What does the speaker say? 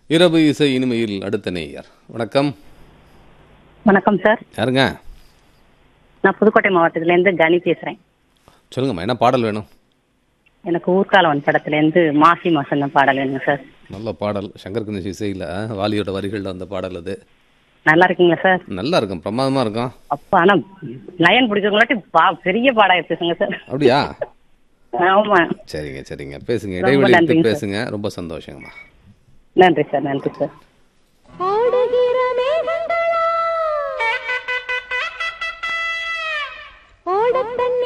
இரவு இசை இனிமையில் அடுத்த நேயர் வணக்கம் வணக்கம் சார் யாருங்க நான் புதுக்கோட்டை மாவட்டத்திலேருந்து கனி பேசுறேன் சொல்லுங்கம்மா என்ன பாடல் வேணும் எனக்கு ஊர்காலவன் படத்துலேருந்து மாசி மாசம் தான் பாடல் வேணுங்க சார் நல்ல பாடல் சங்கர் கணேஷ் இசையில் வாலியோட வரிகளில் வந்த பாடல் அது நல்லா இருக்கீங்களா சார் நல்லா இருக்கும் பிரமாதமாக இருக்கும் அப்பா ஆனா லயன் பிடிச்சவங்களாட்டி பா பெரிய பாடா பேசுங்க சார் அப்படியா ஆமா சரிங்க சரிங்க பேசுங்க ரொம்ப இடைவெளி விட்டு நன்றிங்க சார். பேசுங்க ரொம்ப சந்தோஷங்கம்மா நன்றி சார் நன்றி சார் ஆடுகிற மேகங்களா ஓடத்தண்ணி